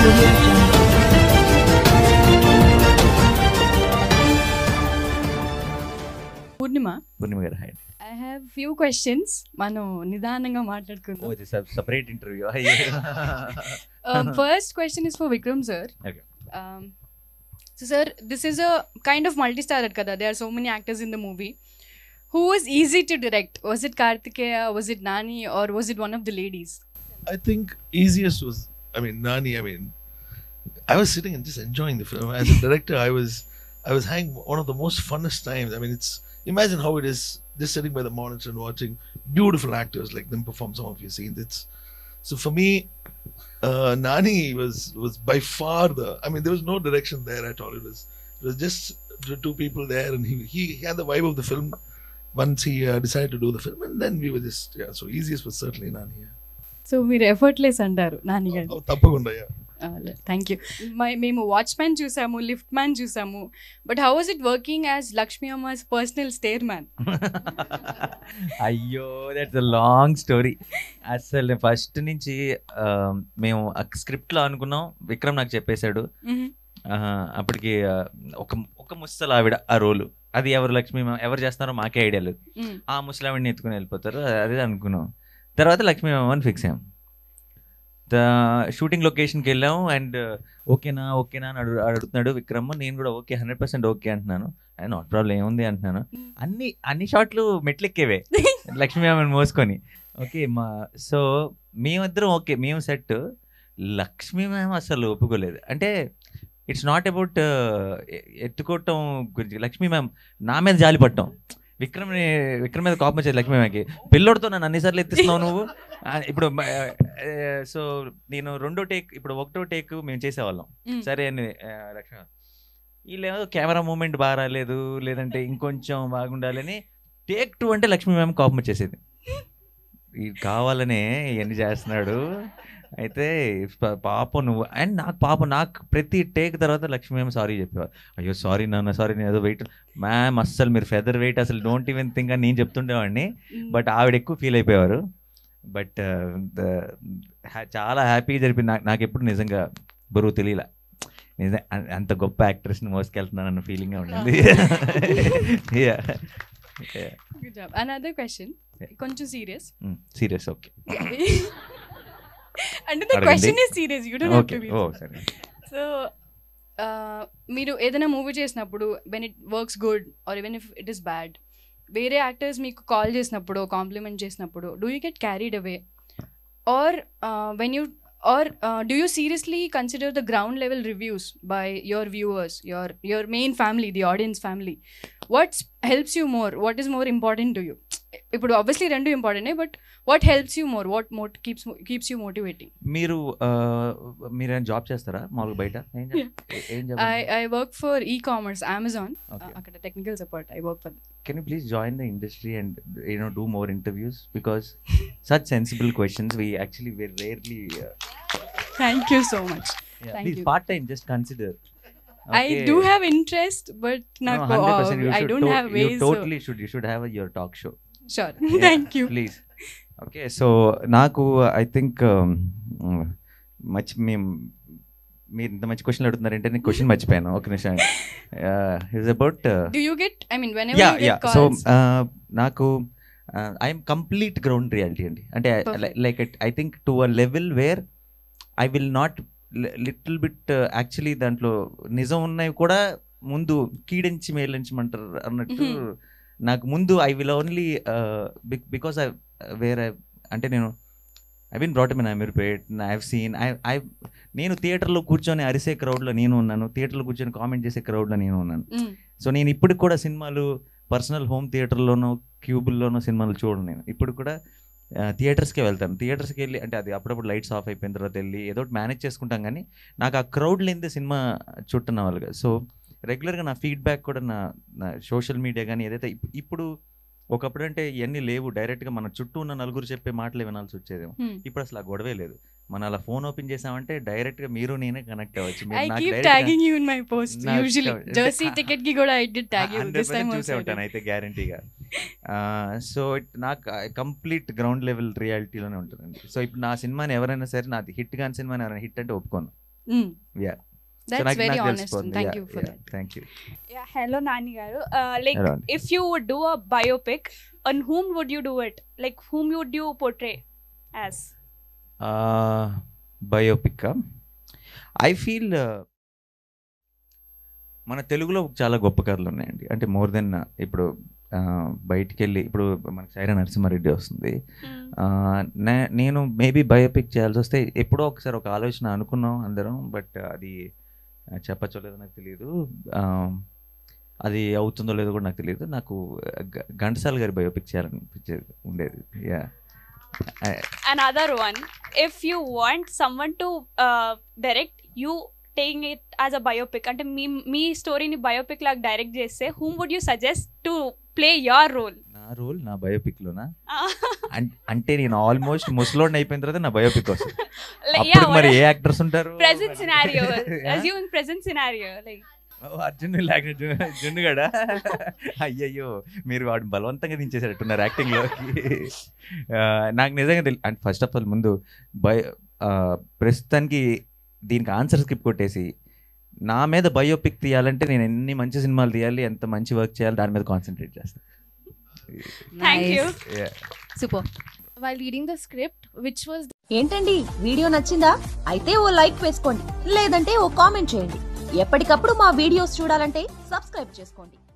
audio jungle. Purnima Purnima గారు hi I have few questions మనం నిదానంగా ఓ మాట్లాడుకుందాం ఇది separate interview first question is for Vikram sir Okay. So sir this is a kind of multi starrer కదా they are so many actors in the movie who was easy to direct was it Karthikeya was it Nani or was it one of the ladies I think easiest was, I mean, Nani. I mean, I was sitting and just enjoying the film. As a director, I was, I was having one of the most funnest times. I mean, it's imagine how it is just sitting by the monitor and watching beautiful actors like them perform some of your scenes. It's so for me, uh, Nani was was by far the. I mean, there was no direction there at all. It was it was just the two people there, and he he had the vibe of the film. Once he uh, decided to do the film, and then we were just yeah. So easiest was certainly Nani. Yeah. So మీరు effortless అంటారు నాని గారు Oh, తప్పకుండా yeah. Thank you మేము watchman చూసాము lift man చూసాము but how was it working as Lakshmi Amma's personal stair man అయ్యో that's a long story అసలు first నుంచి ఆ, మేము స్క్రిప్ట్లో అనుకున్నాం విక్రమ్ నాకు చెప్పేశాడు ఆ, అప్పటికి ఆ, ఒక ఒక ముసలి ఆవిడ ఆ రోలు అది ఎవరు లక్ష్మీ మామ ఎవరు చేస్తున్నారో మాకే ఐడియా లేదు ఆ ముసలావిడిని ఎత్తుకుని వెళ్ళిపోతారు అదే అనుకున్నాం తర్వాత లక్ష్మీ మామ అని ఫిక్స్ అయ్యాం షూటింగ్ లొకేషన్కి వెళ్ళాము అండ్ ఓకేనా ఓకేనా అని అడుగు అడుగుతున్నాడు విక్రమ్ నేను కూడా ఓకే హండ్రెడ్ పర్సెంట్ ఓకే అంటున్నాను నాట్ ప్రాబ్లం ఏముంది అంటున్నాను అన్ని అన్ని షాట్లు మెట్లెక్కేవే లక్ష్మీ మామని మోసుకొని ఓకే మా సో మేమిద్దరం ఓకే మేము సెట్ లక్ష్మీ మ్యామ్ అసలు ఒప్పుకోలేదు అంటే ఇట్స్ నాట్ అబౌట్ ఎత్తుకోవటం గురించి లక్ష్మీ మ్యామ్ నా మీద జాలి పట్టం విక్రమ్ విక్రమ్ మీద కోపం వచ్చేది లక్ష్మీ మ్యామ్కి పిల్లోడితో నన్ను అన్నిసార్లు ఎత్తిస్తున్నావు నువ్వు ఆ, ఇప్పుడు సో నేను రెండో టేక్ ఇప్పుడు ఒకటో టేక్ మేము చేసేవాళ్ళం సరే అని ఆ, లక్ష్మీ మ్యామ్ వీళ్ళేమో కెమెరా మూమెంట్ బాగా రాలేదు లేదంటే ఇంకొంచెం బాగుండాలని టేక్ టూ అంటే లక్ష్మీ మ్యామ్ కోపం వచ్చేసేది ఇది కావాలనే ఇవన్నీ చేస్తున్నాడు అయితే ప- పాపం నువ్వు అండ్ నాకు పాపం నాకు ప్రతి టేక్ తర్వాత లక్ష్మీ మ్యామ్ సారీ చెప్పేవారు అయ్యో సారీ నాన్న సారీ నేను ఏదో వెయిట్ మ్యామ్ అస్సలు మీరు ఫెదర్ వెయిట్ అసలు డోంట్ ఈవెన్ థింక్ అని నేను చెప్తుండేవాడిని బట్ ఆవిడ ఎక్కువ ఫీల్ అయిపోయేవారు బట్ చాలా హ్యాపీగా జరిపింది నాకు నాకు ఎప్పుడు నిజంగా బరువు తెలియలే నిజం అం- అంత గొప్ప యాక్ట్రెస్ని మోసుకెళ్తున్నాను అన్న ఫీలింగ్ ఉండింది Yeah. Yeah. Good job another question కొంచెం సీరియస్ Mm, serious ఓకే అంటే ద అడగండి. Question is serious you don't have okay to be ఓ సరే సో మీరు ఏదైనా మూవీ చేసినప్పుడు when it works good or even if it is bad వేరే actors మీకు కాల్ చేసినప్పుడు కాంప్లిమెంట్ చేసినప్పుడు do you get carried away or when you are do you seriously consider the ground level reviews by your viewers your your main family the audience family what's helps you more what is more important to you ఇప్పుడు obviously రెండు ఇంపార్టెంటే but what helps you more what mote keeps keeps you motivating మీరు ఆ, మీరేం job చేస్తారా మామూలుగా బయట ఏం జాబ్ ఏం job I, I work for e-commerce, Amazon. Okay. Uh, అక్కడ technical support I work for can you please join the industry and you know do more interviews because such sensible questions we actually very rarely thank you so much Thank please you. Part time just consider I do have interest but నాకు I don't have ways totally should you should have your talk show sure thank you please okay so నాకు I think మర్చి మేము మీరు ఇంత మంచి question అడుగుతున్నారంటే నేను question మర్చిపోయాను ఒక నిమిషం is about do you get I mean when ya ever ya get so calls నాకు ఐఎమ్ కంప్లీట్ గ్రౌండ్ రియాలిటీ అండి అంటే Perfect. Like I think to a level where I will not little bit actually దాంట్లో నిజం ఉన్నవి కూడా ముందు కీడించి మేలించమంటారు అన్నట్టు Mhm. నాకు ముందు I will only because I where I అంటే నేను I been brought in Ameerpet I have seen I I నేను థియేటర్లో కూర్చొని అరిసే క్రౌడ్లో నేను ఉన్నాను థియేటర్లో కూర్చొని కామెంట్ చేసే క్రౌడ్లో నేను ఉన్నాను సో నేను ఇప్పటికి కూడా సినిమాలు పర్సనల్ హోమ్ థియేటర్లోనో క్యూబుల్లోనో సినిమాలు చూడను నేను ఇప్పుడు కూడా థియేటర్స్కే వెళ్తాను థియేటర్స్కి వెళ్ళి అంటే అది అప్పుడప్పుడు లైట్స్ ఆఫ్ అయిపోయిన తర్వాత వెళ్ళి ఏదో ఒకటి మేనేజ్ చేసుకుంటాం కానీ నాకు ఆ క్రౌడ్ లేనిదే సినిమా చుట్టన వాళ్ళుగా సో రెగ్యులర్గా నా ఫీడ్బ్యాక్ కూడా నా నా సోషల్ మీడియా కానీ ఏదైతే ఇప్- ఇప్పుడు ఒకప్పుడు అంటే ఇవన్నీ లేవు డైరెక్ట్గా మన చుట్టూ ఉన్న నలుగురు చెప్పే మాటలు వినాల్సి వచ్చేదేమో ఇప్పుడు అసలు ఆ గొడవే లేదు మనం అలా ఫోన్ ఓపెన్ చేసామంటే డైరెక్ట్గా మీరు నేనే కనెక్ట్ అవ్వచ్చు మీరు ఐ నాకు కీప్ direct గా- tagging you in my post నాకు యూజువలీ అంటే- జర్సీ టికెట్ కి కూడా I did tag you this time చూసే ఉంటాను అయితే గ్యారంటీగా సో నాకు కంప్లీట్ గ్రౌండ్ లెవెల్ రియాలిటీలోనే ఉంటుందండి సో ఇప్పుడు నా సినిమాని ఎవరైనా సరే నాది హిట్ కాని సినిమాని ఎవరైనా హిట్ అంటే ఒప్పుకోను Yeah. సో దట్స్ నాకు వెరీ నాకు ఆనెస్ట్ తెలిసిపోతుంది thank you for that thank you Yeah, hello Nani garu. Uh, like Hello. if you would do a biopic, on whom would you do it? Like whom would you portray as? Biopic I feel మన తెలుగులో చాలా గొప్ప కథలు ఉన్నాయండి అంటే more than ఇప్పుడు బయటికి వెళ్ళి ఇప్పుడు మనకి సైరా నరసింహారెడ్డి వస్తుంది Mm. ఆ, నే- నేను మేబీ బయోపిక్ చేయాల్సి వస్తే ఎప్పుడో ఒకసారి ఒక ఆలోచన అనుకున్నాం అందరం బట్ అది ఆ, చెప్పచ్చో లేదో నాకు తెలియదు ఆ, అది అవుతుందో లేదో కూడా నాకు తెలియదు నాకు గ- ఘంటసాల గారి బయోపిక్ చేయాలనిపించేది ఉండేది yeah Another one. If you want someone to uh, direct, you taking it as a biopic. అంటే మీ మీ స్టోరీని బయోపిక్ లాగా డైరెక్ట్ చేస్తే whom would you suggest to play your role నా రోల్ నా బయోపిక్లోనా అం- అంటే నేను ఆల్మోస్ట్ ముసలోడిని అయిపోయిన తర్వాత నా బయోపిక్ వస్తుంది అప్పుడు మరి ఏ యాక్టర్స్ ఉంటారు present scenario Yeah. Assuming present scenario like oh, Arjun లేక జున్ను గడా అయ్యయ్యో మీరు వాడు బలవంతంగా దించేసారట్టున్నారు యాక్టింగ్లోకి నాకు నిజంగా తెలియదు అంటే ఫస్ట్ ఆఫ్ ఆల్ ముందు బయ ఆ, ప్రస్తుతానికి దీనికి ఆన్సర్ స్క్రిప్ట్ కొట్టేసి నా మీద బయోపిక్ తీయాలంటే నేను ఎన్ని మంచి సినిమాలు తీయాలి ఎంత మంచి వర్క్ చేయాలి దాని మీద కాన్సన్ట్రేట్ చేస్తాను thank you super while reading the script, which was ఏంటండి వీడియో నచ్చిందా అయితే ఓ లైక్ వేసుకోండి లేదంటే ఓ కామెంట్ చేయండి ఎప్పటికప్పుడు మా వీడియోస్ చూడాలంటే సబ్స్క్రైబ్ చేసుకోండి